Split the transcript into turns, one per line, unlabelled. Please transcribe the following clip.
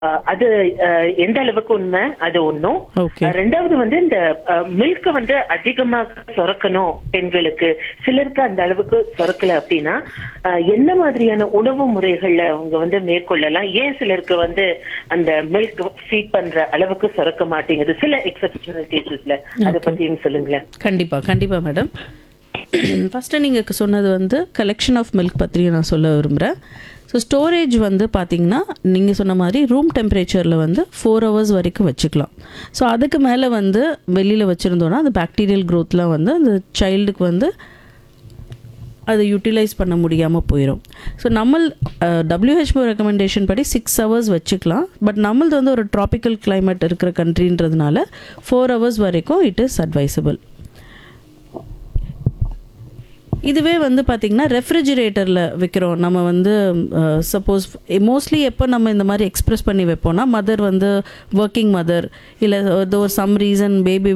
அஹ், அது அஹ், எந்த அளவுக்கு உண்மை அது ஒண்ணும்
ஓகே
அஹ், ரெண்டாவது வந்து இந்த மில்க் வந்து அதிகமாக சுரக்கணும் பெண்களுக்கு சிலருக்கு அந்த அளவுக்கு சுரக்கல அப்படின்னா அஹ், என்ன மாதிரியான உணவு முறைகள்ல அவங்க வந்து மேற்கொள்ளலாம் ஏன் சிலருக்கு வந்து அந்த மில்க் ஃபீட் பண்ற அளவுக்கு சுரக்க மாட்டேங்குது சில எக்ஸப்ஷனல் கேசஸ்ல அதை பத்தியும் சொல்லுங்களேன்
கண்டிப்பா கண்டிப்பா மேடம் ஃபஸ்ட்டு நீங்கள் சொன்னது வந்து கலெக்ஷன் ஆஃப் மில்க் பற்றி நான் சொல்ல விரும்புகிறேன் ஸோ ஸ்டோரேஜ் வந்து பார்த்தீங்கன்னா நீங்கள் சொன்ன மாதிரி ரூம் டெம்பரேச்சரில் வந்து ஃபோர் ஹவர்ஸ் வரைக்கும் வச்சுக்கலாம் ஸோ அதுக்கு மேலே வந்து வெளியில் வச்சுருந்தோன்னா அந்த பாக்டீரியல் க்ரோத்லாம் வந்து அந்த சைல்டுக்கு வந்து அதை யூட்டிலைஸ் பண்ண முடியாமல் போயிடும் ஸோ நம்ம டபிள்யூஹெச்ஓ ரெக்கமெண்டேஷன் படி சிக்ஸ் ஹவர்ஸ் வச்சுக்கலாம் பட் நம்மளது வந்து ஒரு ட்ராபிக்கல் climate இருக்கிற கண்ட்ரின்றதுனால ஃபோர் ஹவர்ஸ் வரைக்கும் இட் இஸ் அட்வைசபிள் இதுவே வந்து பார்த்திங்கன்னா ரெஃப்ரிஜிரேட்டரில் வைக்கிறோம் நம்ம வந்து சப்போஸ் மோஸ்ட்லி எப்போ நம்ம இந்த மாதிரி எக்ஸ்பிரஸ் பண்ணி வைப்போம்னா மதர் வந்து ஒர்க்கிங் மதர் இல்லை ஏதோ ஒரு சம் ரீசன் பேபி